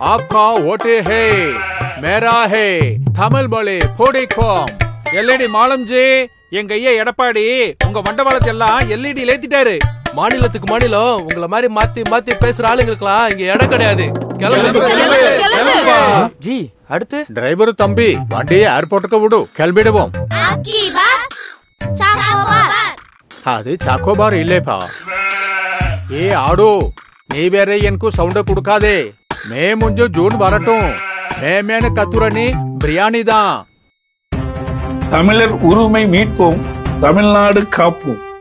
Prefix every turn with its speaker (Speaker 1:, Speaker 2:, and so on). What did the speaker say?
Speaker 1: आपका वोटे है मेरा है தமிழ் மொழி பிடிக்கும்
Speaker 2: எல்இடி மாலம்ஜி எங்க ஐயா எடப்பாடி உங்க வண்டவாளத்தை எல்லாம் எல்இடி ஏத்திட்டாரு
Speaker 3: மாநிலத்துக்கு மாநிலம் உங்கள மாதிரி மாத்தி மாத்தி பேசுற ஆளுங்களுக்குலாம் இங்க இடம் கிடையாது கிளம்பு
Speaker 4: ஜி அடுத்து
Speaker 1: டிரைவர் தம்பி வண்டியை ஏர்போர்ட்டுக்கு விடு கிளம்பிடுவோம்
Speaker 5: आपकी बात चाकोबार
Speaker 1: அது சாக்கோபார் இல்லேப்பா ஏ ஆடு நீ வேற எனக்கு சவுண்ட கொடுக்காதே மே முஞ்சு ஜூன் வரட்டும் மே மேனு கத்துரணி பிரியாணி தான்
Speaker 6: தமிழர் உரிமை மீட்போம் தமிழ்நாடு காப்போம்